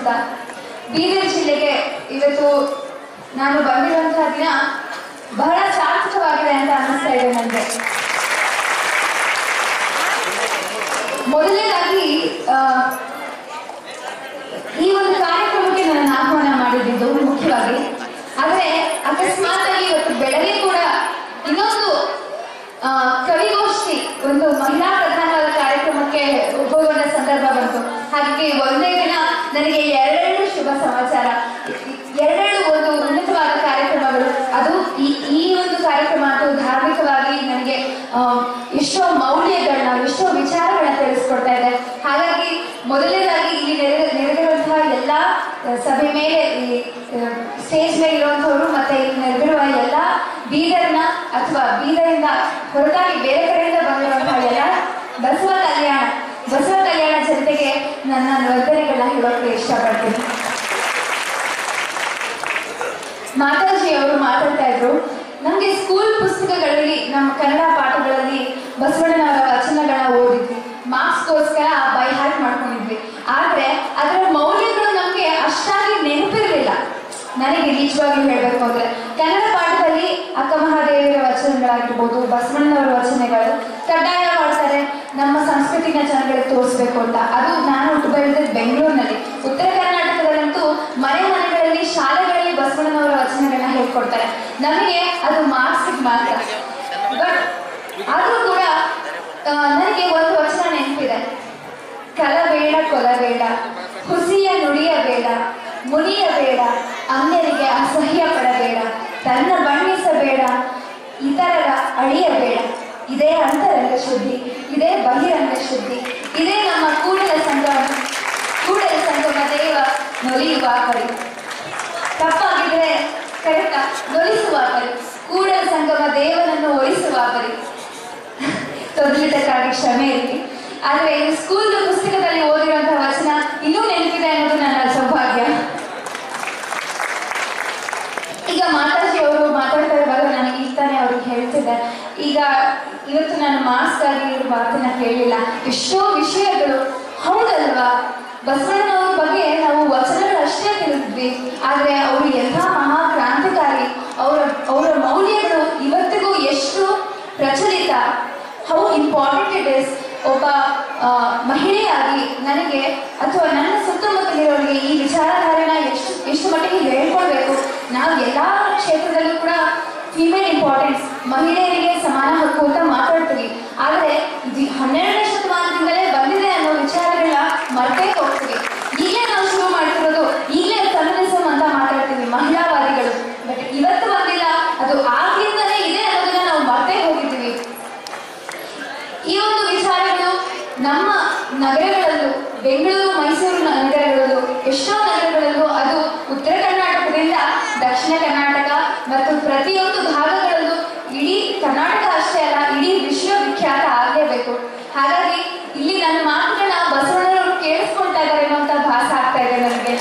ತಿಳಿಸುತ್ತಾ ಬೀದರ್ ಜಿಲ್ಲೆಗೆ ಇವತ್ತು ನಾನು ಬಂದಿರುವಂತಹ ದಿನ ಬಹಳ ಸಾರ್ಥಕವಾಗಿದೆ ಅಂತ ಅನ್ನಿಸ್ತಾ ಇದೆ ನನಗೆ ಮೊದಲನೇದಾಗಿ ಆ, ಈ ಒಂದು ಕಾರ್ಯಕ್ರಮಕ್ಕೆ ನನ್ನನ್ನು ಆಹ್ವಾನ ಮಾಡಿದ್ದು ಮುಖ್ಯವಾಗಿ ಆದರೆ ಅಕಸ್ಮಾತ್ ಆಗಿ ಇವತ್ತು ಬೆಳಗ್ಗೆ ಕೂಡ ಇನ್ನೊಂದು ಆ, ಕವಿಗೋಷ್ಠಿ ಒಂದು ಮಹಿಳಾ ಪ್ರಧಾನವಾದ ಕಾರ್ಯಕ್ರಮಕ್ಕೆ ಹೋಗುವ ಸಂದರ್ಭ ಬಂತು ಹಾಗಾಗಿ ಒಂದೇ ದಿನ ನನಗೆ ಎರಡೆರಡು ಶುಭ ಸಮಾಚಾರ ಎರಡೆರಡು ಒಂದು ಉನ್ನತವಾದ ಕಾರ್ಯಕ್ರಮಗಳು ಅದು ಈ ಈ ಒಂದು ಕಾರ್ಯಕ್ರಮ ಅಂತೂ ಧಾರ್ಮಿಕವಾಗಿ ನನಗೆ ಆ, ಎಷ್ಟೋ ಮೌಲ್ಯಗಳನ್ನ ಎಷ್ಟೋ ವಿಚಾರಗಳನ್ನ ತಿಳಿಸ್ಕೊಡ್ತಾ ಇದೆ ಹಾಗಾಗಿ ಮೊದಲನೇದಾಗಿ ಇಲ್ಲಿ ನೆರೆ ನೆರೆದಿರುವಂತಹ ಎಲ್ಲ ಆ, ಸಭೆ ಮೇಲೆ ಈ ಸ್ಟೇಜ್ ಮೇಲೆ ಇರುವಂಥವ್ರು ಮತ್ತೆ ಇಲ್ಲಿ ನೆರೆದಿರುವ ಎಲ್ಲ ಬೀದರ್ನ ಅಥವಾ ಬೀದರಿಂದ ಹೊರತಾಗಿ ಬೇರೆ ಕಡೆಯಿಂದ ಬಂದಿರುವಂತಹ ಎಲ್ಲ ಬಸವ ಕಲ್ಯಾಣ ಬಸವ ಕಲ್ಯಾಣ ಜನತೆಗೆ ನನ್ನ ವಂದನೆಗಳನ್ನ ಹೇಳೋಕೆ ಇಷ್ಟಪಡ್ತೀನಿ ಮಾತಾಜಿ ಅವರು ಮಾತಾಡ್ತಾ ಇದ್ರು ನಮ್ಗೆ ಸ್ಕೂಲ್ ಪುಸ್ತಕಗಳಲ್ಲಿ ನಮ್ಮ ಕನ್ನಡ ಪಾಠಗಳಲ್ಲಿ ಬಸವಣ್ಣನವರ ವಚನಗಳನ್ನ ಓದಿದ್ವಿ ಮಾರ್ಕ್ಸ್ಗೋಸ್ಕರ ಬೈ ಹಾರ್ಟ್ ಮಾಡ್ಕೊಂಡಿದ್ವಿ ಆದ್ರೆ ಅದರ ಮೌಲ್ಯಗಳು ನಮ್ಗೆ ಅಷ್ಟಾಗಿ ನೆನಪಿರಲಿಲ್ಲ ನನಗೆ ನಿಜವಾಗಿ ಹೇಳ್ಬೇಕು ಅಂದ್ರೆ ಕನ್ನಡ ಪಾಠದಲ್ಲಿ ಅಕ್ಕ ಮಹಾದೇವಿಯ ವಚನಗಳಾಗಿರ್ಬೋದು ಬಸವಣ್ಣನವರ ವಚನಗಳು ಕಡ್ಡಾಯ ಮಾಡ್ತಾರೆ ನಮ್ಮ ಸಂಸ್ಕೃತಿನ ಜನಗಳಿಗೆ ತೋರಿಸ್ಬೇಕು ಅಂತ ಅದು ನಾನು ಹುಟ್ಟು ಬೆಳೆದಿದ್ದು ಬೆಂಗಳೂರಿನಲ್ಲಿ ಉತ್ತರ ಕರ್ನಾಟಕದಲ್ಲಂತೂ ಮನೆ ಮನೆಗಳಲ್ಲಿ ಶಾಲೆಗಳಲ್ಲಿ ಬಸವಣ್ಣನವರ ವಚನಗಳನ್ನ ಹೇಳ್ಕೊಡ್ತಾರೆ ನಮಗೆ ಅದು ಮಾರ್ಕ್ಸ್ ಮಾತ್ರ ಬಟ್ ಆದ್ರೂ ಕೂಡ ಆ, ನನಗೆ ಒಂದು ವಚನ ನೆನಪಿದೆ ಕಲಬೇಡ ಕೊಲಬೇಡ ಹುಸಿಯ ನುಡಿಯಬೇಡ ಮುನಿಯಬೇಡ ಅನ್ಯರಿಗೆ ಅಸಹ್ಯ ಪಡಬೇಡ ತನ್ನ ಬಣ್ಣಿಸಬೇಡ ಇತರರ ಅಳಿಯಬೇಡ ಇದೇ ಅಂತರಂಗ ಶುದ್ಧಿ ಇದೇ ಬಹಿರಂಗ ಶುದ್ಧಿ ಇದೇ ನಮ್ಮ ಕೂಡಲ ಸಂಗಮ ಕೂಡಲ ಸಂಗಮ ದೇವ ನೊಲಿಯುವ ಕರಿ ತಪ್ಪಾಗಿದ್ರೆ ಕರೆಕ್ಟ ನೊಲಿಸುವ ಕರಿ ಕೂಡಲ ಸಂಗಮ ದೇವನನ್ನು ಒಲಿಸುವ ಕರಿ ತೊದಲಿದ್ದಕ್ಕಾಗಿ ಕ್ಷಮೆ ಇರಲಿ ಆದ್ರೆ ಸ್ಕೂಲ್ ಪುಸ್ತಕದಲ್ಲಿ ಓದಿರುವಂತಹ ವಚನ ಇನ್ನೂ ನೆನಪಿದೆ ಅನ್ನೋದು ನನ್ನ ಸೌಭಾಗ್ಯ ಈಗ ಮಾತಾಜಿ ಅವರು ಮಾತಾಡ್ತಾ ಇರುವಾಗ ನಾನು ಈಗ ತಾನೇ ಅವ್ರಿಗೆ ಹೇಳ್ತಿದ್ದೆ ಈಗ ಇವತ್ತು ನಾನು ಮಾಸ್ಕ್ ಆಗಿ ಇವ್ರ ಮಾತನ್ನ ಕೇಳಿಲ್ಲ ಎಷ್ಟೋ ವಿಷಯಗಳು ಹೌದಲ್ವಾ ಬಸವಣ್ಣನವ್ರ ಬಗ್ಗೆ ನಾವು ವಚನಗಳಷ್ಟೇ ತಿಳಿದ್ವಿ ಆದ್ರೆ ಅವರು ಎಂಥ ಮಹಾ ಕ್ರಾಂತಿಕಾರಿ ಅವರ ಅವರ ಮೌಲ್ಯಗಳು ಇವತ್ತಿಗೂ ಎಷ್ಟು ಪ್ರಚಲಿತ ಹೌ ಇಂಪಾರ್ಟೆಂಟ್ ಇಟ್ ಇಸ್ ಒಬ್ಬ ಆ, ಮಹಿಳೆಯಾಗಿ ನನಗೆ ಅಥವಾ ನನ್ನ ಸುತ್ತಮುತ್ತಲಿರೋರಿಗೆ ಈ ವಿಚಾರಧಾರೆನ ಎಷ್ಟು ಎಷ್ಟು ಮಟ್ಟಿಗೆ ಹೇಳ್ಕೊಳ್ಬೇಕು ನಾವು ಎಲ್ಲ ಕ್ಷೇತ್ರದಲ್ಲೂ ಕೂಡ ಫಿಮೇಲ್ ಇಂಪಾರ್ಟೆನ್ಸ್ ಮಹಿಳೆಯರಿಗೆ ಸಮಾನ ಹಕ್ಕು ಅಂತ ಮಾತಾಡ್ತೀವಿ ಆದರೆ ಇದು ಹನ್ನೆರಡನೇ ಶತಮಾನದಿಂದಲೇ ಬಂದಿದೆ ಅನ್ನೋ ವಿಚಾರಗಳನ್ನ ಮರ್ತೇ ಹೋಗ್ತೀವಿ ಈಗಲೇ ನಾವು ಶುರು ಮಾಡ್ತಿರೋದು ಈಗಲೇ ಫೆಮಿನಿಸಮ್ ಅಂತ ಮಾತಾಡ್ತೀವಿ ಮಹಿಳಾವಾದಿಗಳು ಬಟ್ ಇವತ್ತು ಬಂದಿಲ್ಲ ಅದು ಆಗ್ಲಿಂದಲೇ ಇದೆ ಅನ್ನೋದನ್ನ ನಾವು ಮರ್ತೇ ಹೋಗಿದ್ದೀವಿ ಈ ಒಂದು ವಿಚಾರಗಳು ನಮ್ಮ ನಗರಗಳಲ್ಲೂ ಬೆಂಗಳೂರು ಮೈಸೂರು ನಗರಗಳಲ್ಲೂ ಎಷ್ಟೋ ನಗರಗಳಲ್ಲೂ ಅದು ಉತ್ತರ ಕರ್ನಾಟಕದಿಂದ ದಕ್ಷಿಣ ಕರ್ನಾಟಕ ಮತ್ತು ಪ್ರತಿಯೊಂದು ಭಾಗಗಳಲ್ಲೂ ಇಡೀ ಕರ್ನಾಟಕ ಅಷ್ಟೇ ಅಲ್ಲ ಇಡೀ ವಿಶ್ವವಿಖ್ಯಾತ ಆಗಲೇಬೇಕು ಹಾಗಾಗಿ ಇಲ್ಲಿ ನನ್ನ ಮಾತುಗಳನ್ನ ಬಸವಣ್ಣನವರು ಕೇಳಿಸ್ಕೊಳ್ತಾ ಇದ್ದಾರೆ ಅನ್ನುವಂಥ ಭಾಸ ಆಗ್ತಾ ಇದೆ ನನಗೆ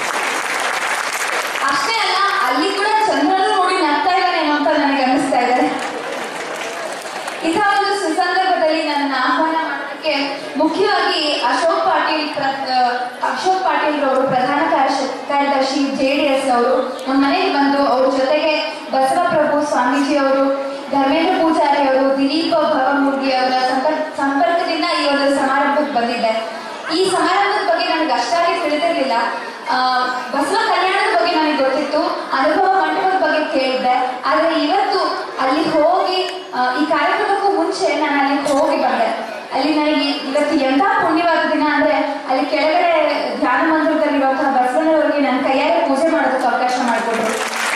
ಅಷ್ಟೇ ಅಲ್ಲ ಅಲ್ಲಿ ಕೂಡ ಚಂದ್ರನು ನೋಡಿ ನಗ್ತಾ ಇದ್ದಾನೆ ಅಂತ ನನಗೆ ಅನಿಸ್ತಾ ಇದೆ ಇಂತಹ ಒಂದು ಸುಸಂದರ್ಭದಲ್ಲಿ ನನ್ನ ಆಹ್ವಾನ ಮಾಡೋದಕ್ಕೆ ಮುಖ್ಯವಾಗಿ ಅಶೋಕ್ ಪಾಟೀಲ್ ಪ್ರ- ಆ, ಅಶೋಕ್ ಪಾಟೀಲ್ ಅವರು ಪ್ರಧಾನ ಕಾರ್ಯಶ- ಕಾರ್ಯದರ್ಶಿ ಜೆ ಡಿ ಎಸ್ ಅವರು ನಮ್ಮ ಮನೆಗೆ ಬಂದು ಅವ್ರ ಜೊತೆಗೆ ಬಸವಪ್ರಭು ಸ್ವಾಮೀಜಿ ಅವರು ಧರ್ಮೇಂದ್ರ ಪೂಜಾರಿ ಅವರು ದಿಲೀಪ್ ಭವಮೂರ್ತಿ ಅವರ ಸಂಪರ್ಕ ಸಂಪರ್ಕದಿಂದ ಈ ಒಂದು ಸಮಾರಂಭಕ್ಕೆ ಬಂದಿದ್ದೆ ಈ ಸಮಾರಂಭದ ಬಗ್ಗೆ ನನಗೆ ಅಷ್ಟಾಗಿ ತಿಳಿದಿರಲಿಲ್ಲ ಆ, ಬಸವ ಕಲ್ಯಾಣದ ಬಗ್ಗೆ ನನಗೆ ಗೊತ್ತಿತ್ತು ಅನುಭವ ಮಂಟಪದ ಬಗ್ಗೆ ಕೇಳಿದ್ದೆ ಆದರೆ ಇವತ್ತು ಅಲ್ಲಿ ಹೋಗಿ ಆ, ಈ ಕಾರ್ಯಕ್ರಮಕ್ಕೂ ಮುಂಚೆ ನಾನು ಅಲ್ಲಿ ಹೋಗಿ ಬಂದೆ ಅಲ್ಲಿ ನನಗೆ ಇವತ್ತು ಎಂಥ ಪುಣ್ಯವಾದ ದಿನ ಅಂದ್ರೆ ಅಲ್ಲಿ ಕೆಳಗಡೆ ಧ್ಯಾನ ಮಂದಿರದಲ್ಲಿರುವಂತಹ ಬಸವಣ್ಣವರಿಗೆ ನನ್ನ ಕೈಯಾರೆ ಪೂಜೆ ಮಾಡೋದಕ್ಕೆ ಅವಕಾಶ ಮಾಡಿಕೊಟ್ರು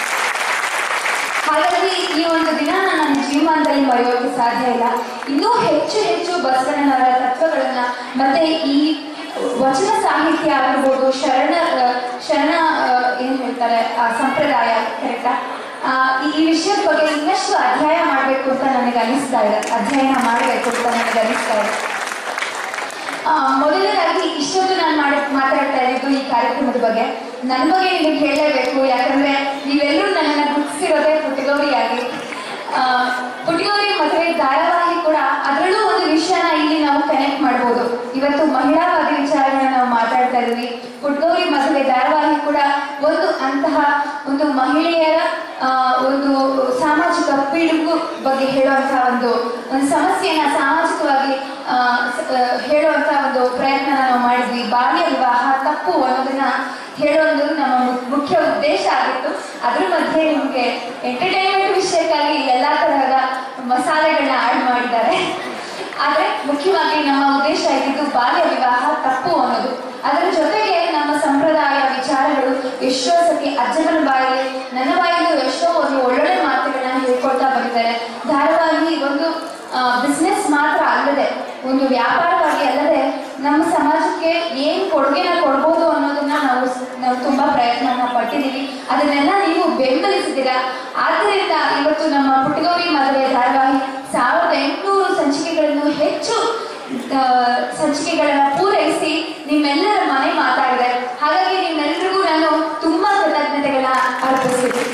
ಹಾಗಾಗಿ ಈ ಒಂದು ದಿನ ನನ್ನ ಜೀವನದಲ್ಲಿ ಮರೆಯೋಕೆ ಸಾಧ್ಯ ಇಲ್ಲ ಇನ್ನೂ ಹೆಚ್ಚು ಹೆಚ್ಚು ಬಸವಣ್ಣನವರ ತತ್ವಗಳನ್ನ ಮತ್ತೆ ಈ ವಚನ ಸಾಹಿತ್ಯ ಆಗಿರ್ಬೋದು ಶರಣ ಆ, ಶರಣ ಆ, ಏನ್ ಹೇಳ್ತಾರೆ ಆ ಸಂಪ್ರದಾಯ ಕರೆಕ್ಟಾ ಈ ಈ ವಿಷಯದ ಬಗ್ಗೆ ಇನ್ನಷ್ಟು ಅಧ್ಯಯನ ಮಾಡಬೇಕು ಅಂತ ನನಗೆ ಅನಿಸ್ತಾ ಇದೆ ಅಧ್ಯಯನ ಮಾಡಬೇಕು ಅಂತ ನನಗೆ ಅನಿಸ್ತಾ ಇದೆ ಆ, ಮೊದಲನೇದಾಗಿ ಇಷ್ಟೊತ್ತು ನಾನು ಮಾಡಿ ಮಾತಾಡ್ತಾ ಇದ್ದು ಈ ಕಾರ್ಯಕ್ರಮದ ಬಗ್ಗೆ ನನ್ನ ಬಗ್ಗೆ ನಿಮಗೆ ಹೇಳಲೇಬೇಕು ಯಾಕಂದ್ರೆ ನೀವೆಲ್ಲರೂ ನನ್ನನ್ನು ಗುರುತಿಸಿರೋದೇ ಪುಟ್ಟಗೌರಿಯಾಗಿ ಆ, ಪುಟ್ಟಗೌರಿ ಮದುವೆ ಧಾರಾವಾಹಿ ಕೂಡ ಕೂಡ ಅದರಲ್ಲೂ ಒಂದು ವಿಷಯನ ಇಲ್ಲಿ ನಾವು ಕನೆಕ್ಟ್ ಮಾಡ್ಬೋದು ಇವತ್ತು ಮಹಿಳಾವಾದಿ ವಿಚಾರಗಳನ್ನ ನಾವು ಮಾತಾಡ್ತಾ ಇದ್ವಿ ಪುಟ್ಗೌರಿ ಮದುವೆ ಧಾರಾವಾಹಿ ಕೂಡ ಒಂದು ಅಂತಹ ಒಂದು ಮಹಿಳೆಯರ ಆ, ಒಂದು ಸಾಮಾಜಿಕ ಪಿಡುಗು ಬಗ್ಗೆ ಹೇಳುವಂತಹ ಒಂದು ಒಂದು ಸಮಸ್ಯೆಯನ್ನ ಸಾಮಾಜಿಕವಾಗಿ ಆ, ಸ- ಆ, ಹೇಳುವಂತ ಒಂದು ಪ್ರಯತ್ನ ನಾವು ಮಾಡಿದ್ವಿ ಬಾಲ್ಯ ವಿವಾಹ ತಪ್ಪು ಅನ್ನೋದನ್ನ ಹೇಳೋದು ನಮ್ಮ ಮು- ಮುಖ್ಯ ಉದ್ದೇಶ ಆಗಿತ್ತು ಅದ್ರ ಮಧ್ಯೆ ನಿಮಗೆ ಎಂಟರ್ಟೈನ್ಮೆಂಟ್ ವಿಷಯಕ್ಕಾಗಿ ಎಲ್ಲಾ ತರಹದ ಮಸಾಲೆಗಳನ್ನ ಆಡ್ ಮಾಡಿದ್ದಾರೆ ಆದ್ರೆ ಮುಖ್ಯವಾಗಿ ನಮ್ಮ ಉದ್ದೇಶ ಆಗಿದ್ದು ಬಾಲ್ಯ ವಿವಾಹ ತಪ್ಪು ಅನ್ನೋದು ಅದರ ಜೊತೆಗೆ ನಮ್ಮ ಸಂಪ್ರದಾಯ ವಿಚಾರಗಳು ಎಷ್ಟೋ ಸತಿ ಅಜ್ಜನ ಬಾಯಲ್ಲಿ ನನ್ನ ಬಾಯಲ್ಲಿ ಎಷ್ಟೋ ಒಂದು ಒಳ್ಳೊಳ್ಳೆ ಮಾತುಗಳನ್ನ ಹೇಳ್ಕೊಳ್ತಾ ಬಂದಿದ್ದಾರೆ ಧಾರಾವಾಹಿ ಒಂದು ಬಿಸ್ನೆಸ್ ಮಾತ್ರ ಅಲ್ಲದೆ ಒಂದು ವ್ಯಾಪಾರವಾಗಿ ಅಲ್ಲದೆ ನಮ್ಮ ಸಮಾಜಕ್ಕೆ ಏನ್ ಕೊಡುಗೆನ ಕೊಡ್ಬೋದು ಅನ್ನೋದನ್ನ ನಾವು ನಾವು ತುಂಬಾ ಪ್ರಯತ್ನವನ್ನ ಪಟ್ಟಿದ್ದೀವಿ ಅದನ್ನೆಲ್ಲ ನೀವು ಬೆಂಬಲಿಸಿದ್ದೀರಾ ಆದ್ದರಿಂದ ಇವತ್ತು ನಮ್ಮ ಪುಟ್ಟಗೌರಿ ಮದುವೆ ಧಾರಾವಾಹಿ ಸಾವಿರದ ಎಂಟುನೂರು ಸಂಚಿಕೆಗಳನ್ನು ಹೆಚ್ಚು ಆ, ಸಂಚಿಕೆಗಳನ್ನ ಪೂರೈಸಿ ನಿಮ್ಮೆಲ್ಲರ ಮನೆ ಮಾತಾಡಿದೆ ಹಾಗಾಗಿ ನಿಮ್ಮೆಲ್ಲರಿಗೂ ನಾನು ತುಂಬಾ ಕೃತಜ್ಞತೆಗಳನ್ನ ಅರ್ಪಿಸ್ತೀನಿ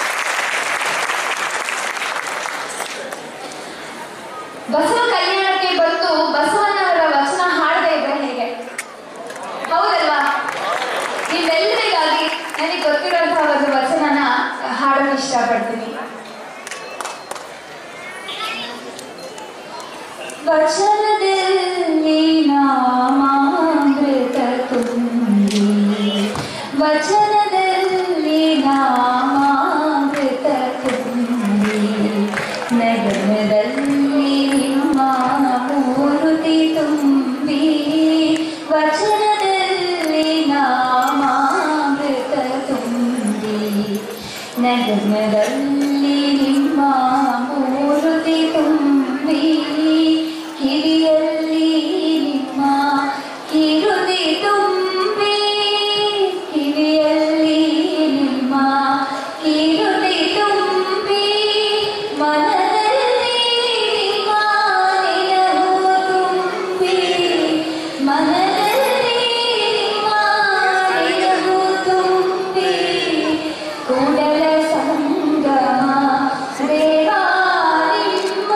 ಬಸವ ಕಲ್ಯಾಣಕ್ಕೆ ಬಂದು ಬಸವಣ್ಣವರ ವಚನ ಹಾಡದೆ ಇದ್ರೆ ಹೇಗೆ ಹೌದಲ್ವಾ ನಿಮ್ಮೆಲ್ಲರಿಗಾಗಿ ನನಗೆ ಗೊತ್ತಿರುವಂತಹ ಒಂದು ವಚನನ ಹಾಡಲು ಇಷ್ಟಪಡ್ತೀನಿ ವಚನದಲ್ಲಿ ನಾಮಾಮೃತ ತುಂಬಿ ವಚನದಲ್ಲಿ ನಾಮಾಮೃತ ತುಂಬಿ ನಗರದಲ್ಲಿ ನಿಮ್ಮ ಮೂರುತಿ ತುಂಬಿ ವಚನದಲ್ಲಿ ನಾಮಾಮೃತ ತುಂಬಿ ನಗರದಲ್ಲಿ ನಿಮ್ಮ ಮೂರುತಿ ತುಂಬಿ ಕಿವಿಯಲ್ಲಿ ನಿಮ್ಮ ಕಿರುದಿ ತುಂಬಿ ಕಿವಿಯಲ್ಲಿ ನಿಮ್ಮ ಕಿರುದಿ ತುಂಬಿ ಮನದಲ್ಲಿ ನಿಮ್ಮ ನಿಲವು ತುಂಬಿ ಮನದಲ್ಲಿ ನಿಮ್ಮ ನಿಲವು ತುಂಬಿ ಕೂಡಲ ಸಂಗಮ ದೇವಾ ನಿಮ್ಮ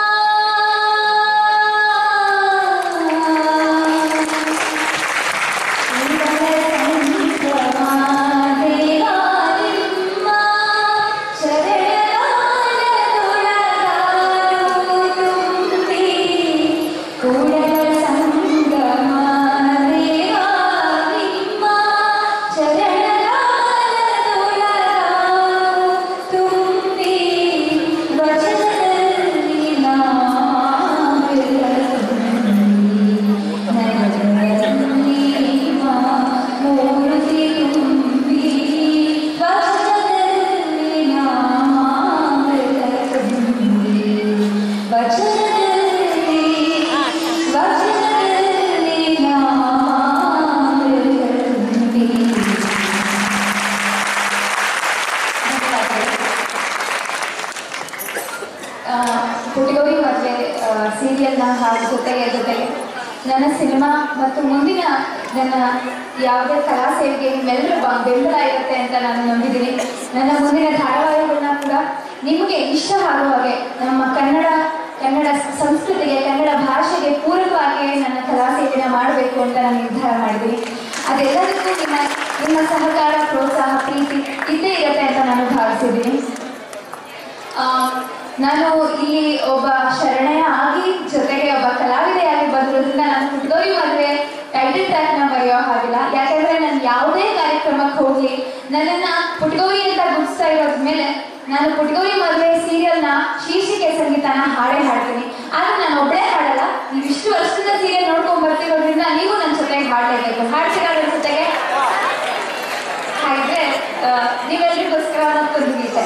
ಪುಟಿಗೌರಿ ಮದುವೆ ಸೀರಿಯಲ್ನ ಹಾಡು ಜೊತೆಗೆ ಜೊತೆಗೆ ನನ್ನ ಸಿನಿಮಾ ಮತ್ತು ಮುಂದಿನ ನನ್ನ ಯಾವುದೇ ಕಲಾ ಸೇವೆಗೆ ನಿಮ್ಮೆಲ್ಲರ ಬ- ಬೆಂಬಲ ಇರುತ್ತೆ ಅಂತ ನಾನು ನಂಬಿದ್ದೀನಿ ನನ್ನ ಮುಂದಿನ ಧಾರಾವಾಹಿಗಳನ್ನ ಕೂಡ ನಿಮಗೆ ಇಷ್ಟವಾಗುವ ಹಾಗೆ ನಮ್ಮ ಕನ್ನಡ ಕನ್ನಡ ಸಂಸ್ಕೃತಿಗೆ ಕನ್ನಡ ಭಾಷೆಗೆ ಪೂರಕವಾಗಿ ನನ್ನ ಕಲಾ ಸೇವೆನ ಮಾಡಬೇಕು ಅಂತ ನಾನು ನಿರ್ಧಾರ ಮಾಡಿದ್ದೀನಿ ಅದೆಲ್ಲದಕ್ಕೂ ನಿಮ್ಮ ನಿಮ್ಮ ಸಹಕಾರ ಪ್ರೋತ್ಸಾಹ ಪ್ರೀತಿ ಇದ್ದೇ ಇರುತ್ತೆ ಅಂತ ನಾನು ಭಾವಿಸಿದ್ದೀನಿ ಆ, ನಾನು ಇಲ್ಲಿ ಒಬ್ಬ ಶರಣೆಯ ಆಗಿ ಜೊತೆಗೆ ಒಬ್ಬ ಕಲಾವಿದೆಯಾಗಿ ಬಂದಿರೋದ್ರಿಂದ ನಾನು ಪುಟ್ಗೌರಿ ಮದುವೆ ಟೈಟಲ್ ಟ್ರ್ಯಾಕ್ ನ ಬರೆಯೋ ಹಾಗಿಲ್ಲ ಯಾಕಂದ್ರೆ ನಾನು ಯಾವುದೇ ಕಾರ್ಯಕ್ರಮಕ್ಕೆ ಹೋಗ್ಲಿ ನನ್ನನ್ನ ಪುಟ್ಗೌರಿ ಅಂತ ಗುರ್ಸ್ತಾ ಇರೋದ್ ಮೇಲೆ ನಾನು ಪುಟ್ಗೌರಿ ಮದುವೆ ಸೀರಿಯಲ್ ನ ಶೀರ್ಷಿಕೆ ಸಂಗೀತನ ಹಾಡೇ ಹಾಡ್ತೀನಿ ಆದ್ರೆ ನಾನು ಒಬ್ಬಳೇ ಹಾಡಲ್ಲ ನೀವು ಇಷ್ಟು ವರ್ಷದಿಂದ ಸೀರಿಯಲ್ ನೋಡ್ಕೊಂಡ್ ಬರ್ತಿರೋದ್ರಿಂದ ನೀವು ನನ್ನ ಜೊತೆಗೆ ಹಾಡಲೇಬೇಕು ಹಾಡ್ತೀರಾ ನನ್ನ ಜೊತೆಗೆ ಹಾಗಿದ್ರೆ ಆ, ನೀವೆಲ್ಲರಿಗೋಸ್ಕರ ಮತ್ತೊಂದು ಗೀತೆ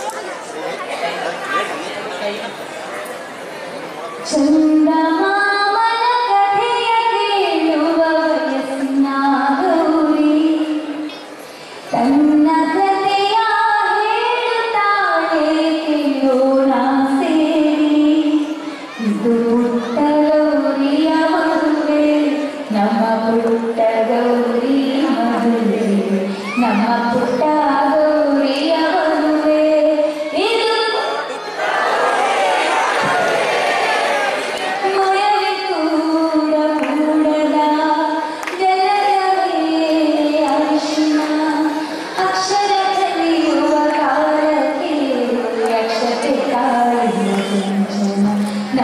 ಚಂದಮಾಮನ ಕಥೆಯ ಕೇಳುವ ವಯಸ್ಸಿನ ಗೌರಿ ತನ್ನ ಕಥೆಯ ಹೇಳುತ್ತಾಳೆ ಕೇಳೋಣ ಸೇರಿ ಇದು ಪುಟ್ಟ ಗೌರಿಯ ಮದುವೆ ನಮ್ಮ ಪುಟ್ಟ ಗೌರಿ ಮದುವೆ ನಮ್ಮ ಪುಟ್ಟ ಗೌರಿಯ ಮದುವೆ ಇದು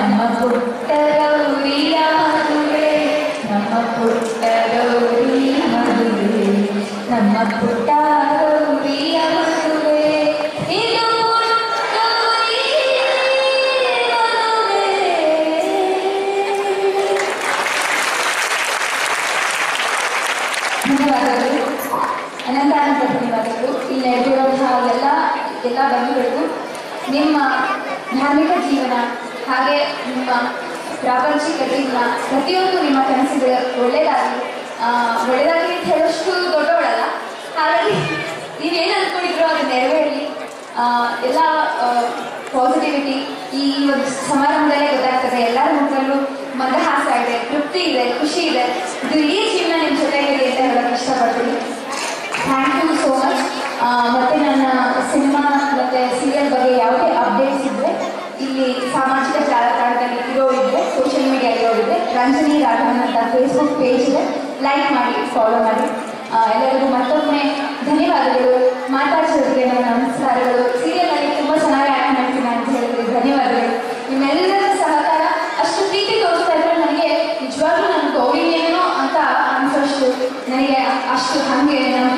ನಮ್ಮ ಪುಟ್ಟ ಗೌರಿಯ ಮದುವೆ ನಮ್ಮ ಪುಟ್ಟ ಗೌರಿಯ ಮದುವೆ ನಮ್ಮ ಪುಟ್ಟ ಗೌರಿಯ ಮದುವೆ ಇದು ಪುಟ್ಟ ಗೌರಿಯ ಮದುವೆ ಧನ್ಯವಾದಗಳು ಅನಂತ ಅನಂತ ಧನ್ಯವಾದಗಳು ಇಲ್ಲಿ ನಡೆದಿರುವಂತಹ ಎಲ್ಲ ಎಲ್ಲ ಬಂಧುಗಳಿಗೂ ನಿಮ್ಮ ಧಾರ್ಮಿಕ ಜೀವನ ಹಾಗೆ ನಿಮ್ಮ ಪ್ರಾಪಂಚಿಕ ಜೀವನ ಪ್ರತಿಯೊಂದು ನಿಮ್ಮ ಕನಸುಗಳು ಒಳ್ಳೆಯದಾಗಲಿ ಆ, ಒಳ್ಳೆಯದಾಗಲಿ ಅಂತ ಹೇಳೋಷ್ಟು ದೊಡ್ಡವಳಲ್ಲ ಹಾಗಾಗಿ ನೀವೇನು ಅಂದ್ಕೊಂಡಿದ್ರು ಅದು ನೆರವೇರಲಿ ಆ, ಎಲ್ಲ ಪಾಸಿಟಿವಿಟಿ ಈ ಒಂದು ಸಮಾರಂಭದಲ್ಲೇ ಗೊತ್ತಾಗ್ತದೆ ಎಲ್ಲರ ಮುಖದಲ್ಲೂ ಮಂದಹಾಸ ಇದೆ ತೃಪ್ತಿ ಇದೆ ಖುಷಿ ಇದೆ ಇದು ಇಡೀ ಜೀವನ ನಿಮ್ಮ ಜೊತೆಗಿದೆ ಅಂತ ಹೇಳೋಕೆ ಇಷ್ಟಪಡ್ತೀನಿ ಥ್ಯಾಂಕ್ ಯು ಸೋ ಮಚ್ ಮತ್ತೆ ನನ್ನ ಸಿನಿಮಾ ಮತ್ತೆ ಸೀರಿಯಲ್ ಬಗ್ಗೆ ಯಾವುದೇ ಅಪ್ಡೇಟ್ಸ್ ಇದ್ದರೆ ಇಲ್ಲಿ ಸಾಮಾಜಿಕ ಜಾಲತಾಣದಲ್ಲಿ ಇರೋ ಇದೆ ಸೋಷಿಯಲ್ ಮೀಡಿಯಾ ಇರೋ ಇದೆ ರಂಜನಿ ರಾಘವನ್ ಅಂತ ಫೇಸ್ಬುಕ್ ಪೇಜ್ ಇದೆ ಲೈಕ್ ಮಾಡಿ ಫಾಲೋ ಮಾಡಿ ಆ, ಎಲ್ಲರಿಗೂ ಮತ್ತೊಮ್ಮೆ ಧನ್ಯವಾದಗಳು ಮಾತಾಡ್ಸೋರಿಗೆ ನನ್ನ ನಮಸ್ಕಾರಗಳು ಸೀರಿಯಲ್ನಲ್ಲಿ ತುಂಬ ಚೆನ್ನಾಗಿ ಆ್ಯಕ್ಟ್ ಮಾಡ್ತೀನಿ ಅಂತ ಹೇಳಿದ್ರೆ ಧನ್ಯವಾದಗಳು ನಿಮ್ಮೆಲ್ಲರ ಸಹಕಾರ ಅಷ್ಟು ಪ್ರೀತಿ ತೋರಿಸ್ತಾ ಇದ್ರೆ ನನಗೆ ನಿಜವಾಗ್ಲೂ ನನ್ನ ಗೌರಿನೇನೋ ಅಂತ ಅನ್ಸೋಷ್ಟು ನನಗೆ ಅಷ್ಟು ಹಾಗೆ ನಮ್ಮ